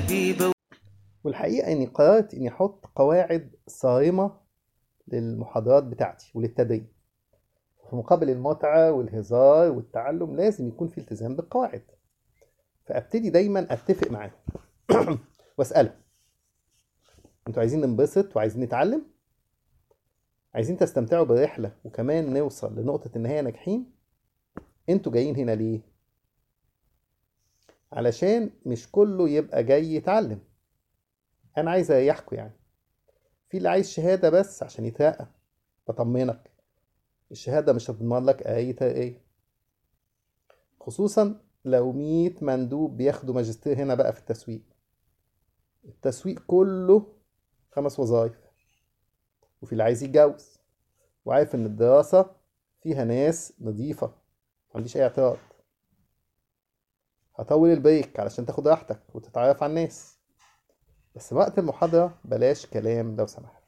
حبيبة والحقيقة إني قررت إني أحط قواعد صارمة للمحاضرات بتاعتي وللتدريب في مقابل المتعة والهزار والتعلم لازم يكون في التزام بالقواعد فأبتدي دايما أتفق معاهم وأسألهم أنتوا عايزين ننبسط وعايزين نتعلم؟ عايزين تستمتعوا بالرحلة وكمان نوصل لنقطة النهاية ناجحين؟ أنتوا جايين هنا ليه؟ علشان مش كله يبقى جاي يتعلم انا عايز اريحكوا يعني في اللي عايز شهاده بس عشان يترقى بطمنك الشهاده مش هتضمن لك اي ترقيه خصوصا لو 100 مندوب بياخدوا ماجستير هنا بقى في التسويق التسويق كله خمس وظائف وفي اللي عايز يتجوز وعارف ان الدراسه فيها ناس نظيفه ما عنديش اي اعتراض هطول البريك علشان تاخد راحتك وتتعرف على الناس بس وقت المحاضرة بلاش كلام لو سمحت